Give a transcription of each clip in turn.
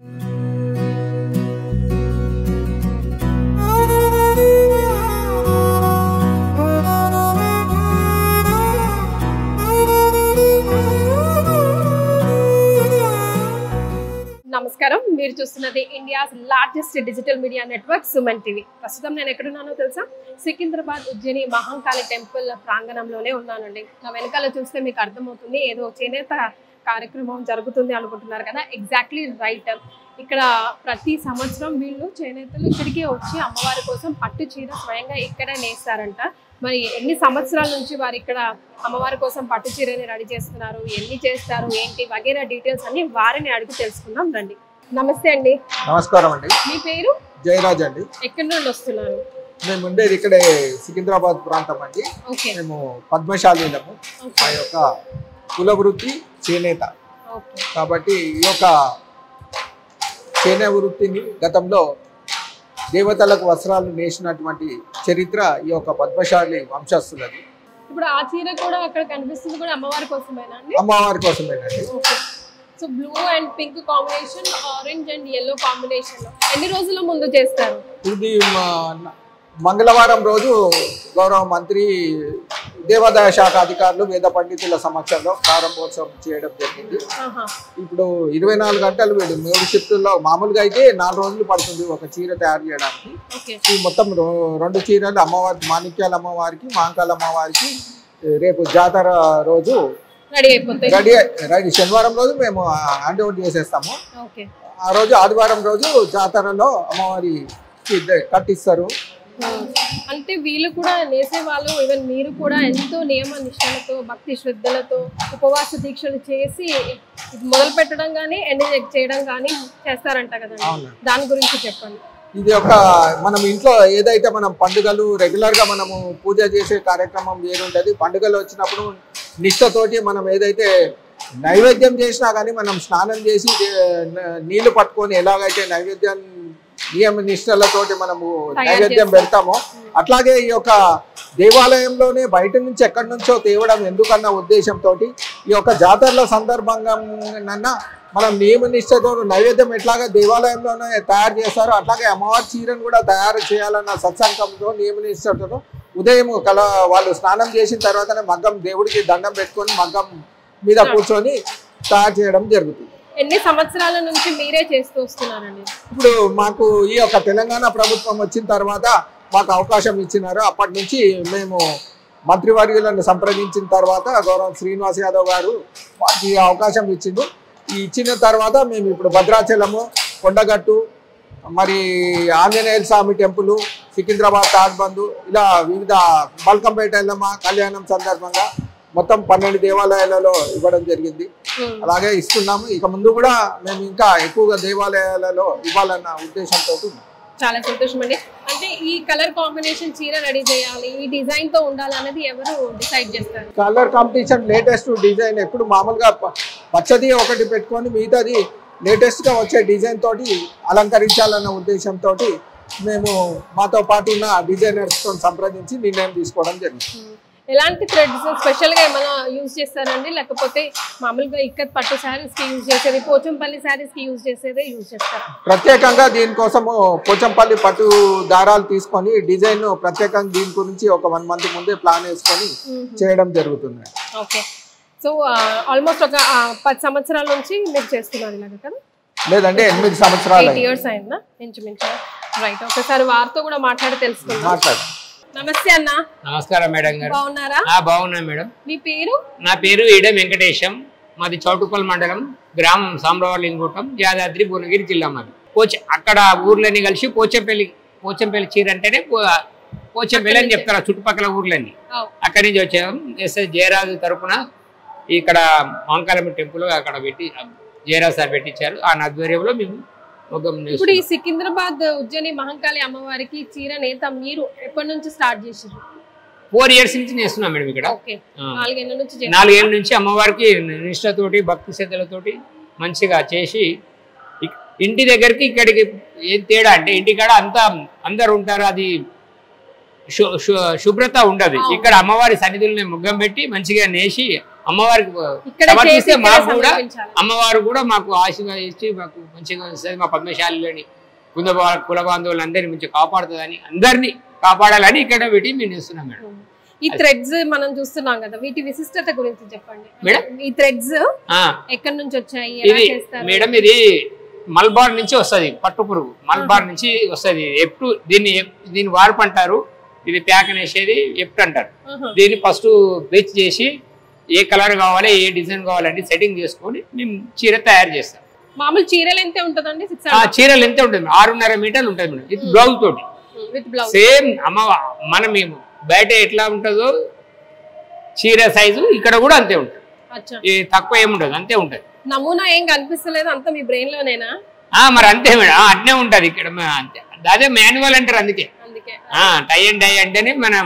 నమస్కారం మీరు చూస్తున్నది India's largest digital media network Suman TV ప్రస్తుతం నేను ఎక్కడున్నానో తెలుసా సికింద్రాబాద్ ఉజ్జయిని మహంకాళి టెంపుల్ ప్రాంగణంలోనే ఉన్నానండి నా వెనకాల చూస్తే మీకు అర్థమవుతుంది ఏదో చేనేత కార్యక్రమం జరుగుతుంది అనుకుంటున్నారు కదా ఎగ్జాక్ట్లీ రైట్ ఇక్కడ ప్రతి సంవత్సరం వీళ్ళు చేనేతలు ఇక్కడికే వచ్చి అమ్మవారి కోసం పట్టు చీర స్వయంగా ఇక్కడే నేస్తారంట మరి ఎన్ని సంవత్సరాల నుంచి వారు ఇక్కడ అమ్మవారి కోసం పట్టు చీరని రెడీ చేస్తున్నారు ఎన్ని చేస్తారు ఏంటి వగేరా డీటెయిల్స్ అన్ని వారిని అడిగి తెలుసుకుందాం రండి నమస్తే అండి నమస్కారం అండి మీ పేరు జయరాజ్ అండి ఎక్కడి నుండి వస్తున్నారు మేము ఉండేది ఇక్కడే సికింద్రాబాద్ ప్రాంతం అండి ఓకే మేము పద్మశాలీలము మా యొక్క కుల వృత్తి చేనేత ఓకే కాబట్టి ఈ యొక్క చేనే వృత్తిని గతంలో దేవతలకు వస్త్రాలు నేసినటువంటి చరిత్ర ఈ యొక్క పద్మశాలి వంశస్థులది ఇప్పుడు ఆ చీర కూడా అక్కడ కనిపిస్తుంది కూడా అమ్మవారి కోసమేనా అండి అమ్మవారి కోసమేనండి okay so blue and pink combination orange and yellow combination ఎన్ని రోజుల ముందు చేస్తారు ఇది మా- మంగళవారం రోజు గౌరవ మంత్రి దేవాదాయ శాఖ అధికారులు వేద పండితుల సమక్షంలో ప్రారంభోత్సవం చేయడం జరిగింది ఆహా. ఇప్పుడు ఇరవై నాలుగు గంటలు వీడు మూడు షిఫ్టుల్లో మామూలుగా అయితే నాలుగు రోజులు పడుతుంది ఒక చీర తయారు చేయడానికి ఓకే ఈ మొత్తం రో- రెండు చీరలు అమ్మవారికి మాణిక్యాల అమ్మవారికి మాంకాల అమ్మవారికి రేపు జాతర రోజు రెడీ అయిపోతాయి రెడీ రెడీ శనివారం రోజు మేము హ్యాండ్ ఓవర్ చేసేస్తాము ఓకే ఆ రోజు ఆదివారం రోజు జాతరలో అమ్మవారి కట్టిస్తారు అంటే వీళ్ళు కూడా నేసే వాళ్ళు ఈవెన్ మీరు కూడా ఎంతో నియమ నిష్టలతో భక్తి శ్రద్ధలతో ఉపవాస దీక్షలు చేసి ఇది మొదలు పెట్టడం కానీ ఎండ్ చేయడం కానీ చేస్తారంట కదండి అవును దాని గురించి చెప్పండి ఇది ఒక మనం ఇంట్లో ఏదైతే మనం పండుగలు రెగ్యులర్ గా మనము పూజ చేసే కార్యక్రమం వేరుంటది పండుగలు వచ్చినప్పుడు నిష్టతోటి మనం ఏదైతే నైవేద్యం చేసినా కానీ మనం స్నానం చేసి దే- న- నీళ్లు పట్టుకొని ఎలాగైతే నైవేద్యం నియమ నిష్టలతోటి మనము తయారు నైవేద్యం చేస్తాం. పెడతామో అట్లాగే ఈ యొక్క దేవాలయంలోనే బయట నుంచి ఎక్కడి నుంచో తేవడం ఎందుకన్న ఉద్దేశంతో ఈ యొక్క జాతరల సందర్భంగా మనం నియమ నిష్టతో నైవేద్యం ఎట్లాగా దేవాలయంలోనే తయారు చేస్తారో అట్లాగే అమ్మవారి చీరను కూడా తయారు చేయాలన్న సత్సంకంతో నియమ నిష్టతో ఉదయం కల వాళ్ళు స్నానం చేసిన తర్వాతనే మగ్గం దేవుడికి దండం పెట్టుకొని మగ్గం మీద కూర్చొని తయారు చేయడం జరుగుతుంది ఎన్ని సంవత్సరాల నుంచి మీరే చేస్తూ వస్తున్నారండి ఇప్పుడు మాకు ఈ యొక్క తెలంగాణ ప్రభుత్వం వచ్చిన తర్వాత మాకు అవకాశం ఇచ్చినారు అప్పటి నుంచి మేము మంత్రివర్యులను సంప్రదించిన తర్వాత గౌరవం శ్రీనివాస్ యాదవ్ గారు మాకు ఈ అవకాశం ఇచ్చిండు ఈ ఇచ్చిన తర్వాత మేము ఇప్పుడు భద్రాచలము కొండగట్టు మరి ఆంజనేయ స్వామి టెంపుల్ సికింద్రాబాద్ తాడ్బంధు ఇలా వివిధ బల్కంపేట ఎల్లమ్మ కళ్యాణం సందర్భంగా మొత్తం పన్నెండు దేవాలయాలలో ఇవ్వడం జరిగింది ఉమ్. అలాగే ఇస్తున్నాము ఇక ముందు కూడా మేము ఇంకా ఎక్కువగా దేవాలయాలలో ఇవ్వాలన్న ఉద్దేశంతో ఉన్నాం. చాలా సంతోషం అండి అంటే ఈ కలర్ కాంబినేషన్ చీర రెడీ చేయాలి ఈ డిజైన్ తో ఉండాలి అనేది ఎవరు డిసైడ్ చేస్తారు కలర్ కాంపిటీషన్ లేటెస్ట్ డిజైన్ ఎప్పుడు మామూలుగా ప- పచ్చది ఒకటి పెట్టుకొని మిగతాది లేటెస్ట్ గా వచ్చే డిజైన్ తోటి అలంకరించాలన్న ఉద్దేశంతో మేము మాతో పాటు ఉన్న డిజైనర్స్ తో సంప్రదించి నిర్ణయం తీసుకోవడం జరిగింది ఉమ్. ఎలాంటి థ్రెడ్స్ స్పెషల్ గా ఏమైనా యూజ్ చేస్తారండి లేకపోతే మామూలుగా ఇక్కత్ పట్టు శారీస్ కి యూజ్ చేసేది పోచంపల్లి శారీస్ కి యూజ్ చేసేదే యూజ్ చేస్తారా ప్రత్యేకంగా దీనికోసము పోచంపల్లి పట్టు దారాలు తీసుకొని డిజైన్ ప్రత్యేకంగా దీని గురించి ఒక వన్ మంత్ ముందే ప్లాన్ వేసుకొని చేయడం జరుగుతుంది ఓకే సో ఆల్మోస్ట్ ఒక ఆ, పది సంవత్సరాల నుంచి మీరు చేస్తున్నారు ఇలాగ కదా లేదంటే ఎనిమిది సంవత్సరాలు ఎయిట్ అయింది. ఇయర్స్ అయిందా ఇంచుమించు రైట్ ఒకసారి వారితో కూడా మాట్లాడి తెలుసుకుందాం మాట్లాడు నమస్తే అన్న నమస్కారం మేడం గారు బాగున్నారా ఆ బాగున్నా మేడం మీ పేరు నా పేరు ఈడ వెంకటేశం మాది చౌటుపల్ మండలం గ్రామం సామ్రావలింగూటం యాదాద్రి భువనగిరి జిల్లా మాది పోచ అక్కడ ఊర్లన్నీ కలిసి పోచంపల్లి పోచంపల్లి చీర అంటేనే పో- పోచంపల్లి అని చెప్తారు ఆ చుట్టుపక్కల ఊర్లన్నీ అవు. అక్కడి నుంచి వచ్చాము ఎస్ఎస్ జయరాజు తరపున ఇక్కడ మాంకాలమ్మ టెంపుల్ అక్కడ పెట్టి జయరాజు సార్ పెట్టించారు ఆ ఆధ్వర్యంలో మేము ఒక ఇప్పుడు ఈ సికింద్రాబాద్ ఉజ్జయిని మహంకాళి అమ్మవారికి చీర నేత మీరు ఎప్పటి నుంచి స్టార్ట్ చేసారు ఫోర్ ఇయర్స్ నుంచి నేస్తున్నాం మేడం ఇక్కడ ఓకే ఆ. నాలుగేళ్ల నుంచి చేస్తున్నారు. నాలుగేళ్ళ నుంచి అమ్మవారికి నిష్ఠతోటి భక్తి శ్రద్ధలతోటి మంచిగా చేసి ఇక్- ఇంటి దగ్గరికి ఇక్కడికి ఏం తేడా అంటే ఇంటికాడ అంతా అందరు ఉంటారు అది శు- శు- శుభ్రత ఉండదు అవును. ఇక్కడ అమ్మవారి సన్నిధుల్ని ముగ్గం పెట్టి మంచిగా నేసి అమ్మవారికి ఇక్కడ సమర్పిస్తే చేసి ఇక్కడ మాకు కూడా సమర్పించాలి. అమ్మవారు కూడా మాకు ఆశీర్వదించి మాకు మంచిగా వస్తుంది మా పద్మశాలిలోని కుంద కుల బాంధవులందరినీ మంచిగా కాపాడుతుందని అందరినీ కాపాడాలని ఇక్కడ పెట్టి మేము ఇస్తున్నాం మేడం ఈ థ్రెడ్స్ మనం చూస్తున్నాం కదా వీటి విశిష్టత గురించి చెప్పండి మేడం? ఈ థ్రెడ్స్ ఆ, ఎక్కడి నుంచి వచ్చాయి ఎలా ఇది చేస్తారు మేడం ఇది మల్బార్ నుంచి వస్తది పట్టు పురుగు మల్బార్ నుంచి వస్తది ఎప్పుడు దీన్ని ఎప్- దీన్ని వార్పు అంటారు ఇది ప్యాక్ అనేసేది ఎప్ట్ అంటారు ఆహా. దీన్ని ఫస్ట్ బెచ్ చేసి ఏ కలర్ కావాలి ఏ డిజైన్ కావాలని సెట్టింగ్ చేసుకొని మేము చీర తయారు చేస్తాం మామూలు చీరలు ఎంత ఉంటుందండి సిక్స్ ఆ చీరలు ఎంత ఉంటుంది ఆరున్నర మీటర్లు ఉంటుంది మేడం ఇది బ్లౌజ్ తోటి విత్ బ్లౌజ్ సేమ్ అమ్మ మనం మేము బయట ఎట్లా ఉంటుందో చీర సైజు ఇక్కడ కూడా అంతే ఉంటుంది అచ్చా ఇది తక్కువ ఏముండదు అంతే ఉంటుంది నమూనా ఏం కనిపిస్తలేదు అంత మీ బ్రెయిన్ లోనేనా ఆ మరి అంతే మేడం ఆ, అట్నే ఉంటుంది ఇక్కడ మ- అంతే అదే మాన్యువల్ అంటారు అందుకే అందుకే టై అండ్ డై అంటేనే మనం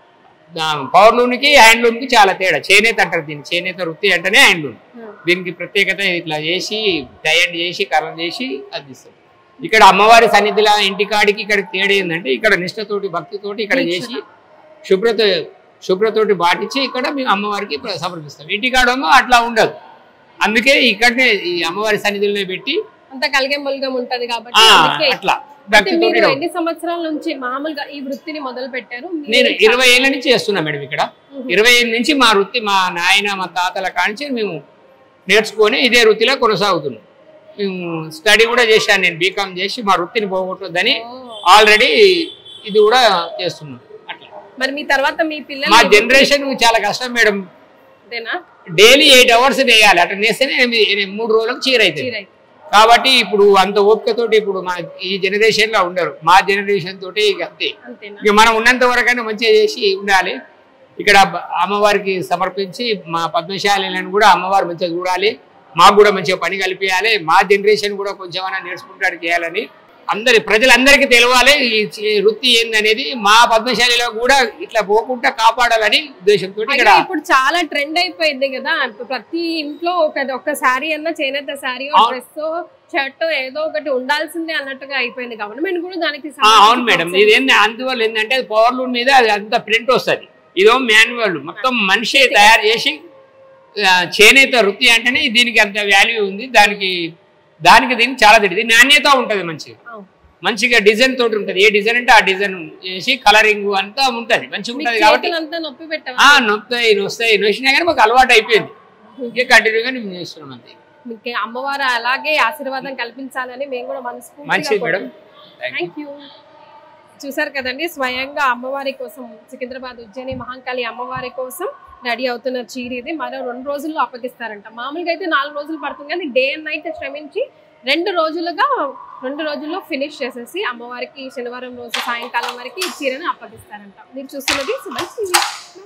పవర్లూమ్కి హ్యాండ్లూమ్కి చాలా తేడా చేనేత అంటారు దీన్ని చేనేత వృత్తి అంటేనే హ్యాండ్లూమ్ Hmm. దీనికి ప్రత్యేకత ఇట్లా చేసి డై అండ్ చేసి కలం చేసి అందిస్తాం ఇక్కడ అమ్మవారి సన్నిధిలో ఇంటికాడికి ఇక్కడ తేడా ఏంటంటే ఇక్కడ నిష్ఠతోటి భక్తితోటి ఇక్కడ చేసి శుభ్రత శుభ్రతోటి పాటించి ఇక్కడ మేము అమ్మవారికి ప్ర- సమర్పిస్తాం ఇంటికాడేమో అట్లా ఉండదు అందుకే ఇక్కడనే ఈ అమ్మవారి సన్నిధిలో పెట్టి అంత కలిగే ముల్గం ఉంటది కాబట్టి ఆ, అందుకే అట్లా అంటే భక్తితోటి మీరు రావు. ఎన్ని సంవత్సరాల నుంచి మామూలుగా ఈ వృత్తిని మొదలు పెట్టారు మీరు నేను చాలా- ఇరవై ఏళ్ళ నుంచి చేస్తున్నా మేడం ఇక్కడ ఇరవై ఏళ్ళ నుంచి మా వృత్తి మా నాయన మా తాతల కాంచి మేము నేర్చుకొని ఇదే వృత్తిలో కొనసాగుతున్నాం స్టడీ కూడా చేశాను నేను బీకామ్ చేసి మా వృత్తిని పోగొట్టొద్దని ఓ. ఆల్రెడీ ఇది కూడా చేస్తున్నాం అట్లా మరి మీ తర్వాత మీ పిల్లలు మా జనరేషన్ చాలా కష్టం మేడం ఇదేనా డైలీ ఎయిట్ అవర్స్ వేయాలి అట్లా నేస్తేనే ఎనిమిది- ఎనిమిది- మూడు రోజులకు చీర అవుతుంది చీర అయితే. కాబట్టి ఇప్పుడు అంత ఓపికతోటి ఇప్పుడు మా ఈ జనరేషన్ లో ఉండరు మా జనరేషన్ తోటి ఇక అంతే అంతేనా ఇక మనం ఉన్నంత వరకైనా మంచిగా చేసి ఉండాలి ఇక్కడ బ- అమ్మవారికి సమర్పించి మా పద్మశాలను కూడా అమ్మవారు మంచిగా చూడాలి మాకు కూడా మంచిగా పని కల్పించాలి మా జనరేషన్ కూడా కొంచెమైనా నేర్చుకుంటాడు చేయాలని అందరి ప్రజలందరికీ తెలవాలి ఈ చి- వృత్తి ఏందనేది మా పద్మశాలిలో కూడా ఇట్లా పోకుండా కాపాడాలని ఉద్దేశంతో ఇక్కడ అయితే ఇప్పుడు చాలా ట్రెండ్ అయిపోయింది కదా ఇప్పుడు ప్రతి ఇంట్లో ఒక ఒక శారీ అన్న చేనేత శారీ అవును. డ్రెస్ షర్ట్ ఏదో ఒకటి ఉండాల్సిందే అన్నట్టుగా అయిపోయింది గవర్నమెంట్ కూడా దానికి ఆ, అవును మేడం ఇది ఏంది అందువల్ల ఏంటంటే అది పవర్ లూమ్ మీద అది అంత ప్రింట్ వస్తుంది ఇదో మాన్యువల్ మొత్తం మనిషి తయారు చేసి ఆ, చేనేత వృత్తి అంటేనే దీనికి అంత వాల్యూ ఉంది దానికి దానికి దీనికి చాలా తెలియదు నాణ్యత ఉంటుంది మంచిగా అవును. మంచిగా డిజైన్ తోటి ఉంటుంది ఏ డిజైన్ అంటే ఆ డిజైన్ చేసి కలరింగ్ అంతా ఉంటుంది మంచిగా మీ ఉంటుంది కాబట్టి చేతులంతా నొప్పి పెట్టవా ఆ నొస్తాయి నొస్తాయి నొచ్చినా కానీ మాకు అలవాటు అయిపోయింది ఇక కంటిన్యూగా మేము చేస్తున్నాం అంతే మీకు అమ్మవారు అలాగే ఆశీర్వాదం కల్పించాలని మేము కూడా మంచిది మనస్ఫూర్తిగా madam thank you thank you చూసారు కదండి స్వయంగా అమ్మవారి కోసం సికింద్రాబాద్ ఉజ్జయిని మహంకాళి అమ్మవారి కోసం రెడీ అవుతున్న చీర ఇది మరో రెండు రోజుల్లో అప్పగిస్తారంట మామూలుగా అయితే నాలుగు రోజులు పడుతుంది కానీ డే అండ్ నైట్ శ్రమించి రెండు రోజులుగా రెండు రోజుల్లో ఫినిష్ చేసేసి అమ్మవారికి శనివారం రోజు సాయంకాలం వరకు ఈ చీరను అప్పగిస్తారంట మీరు చూస్తున్నది సుమన్ టీవీ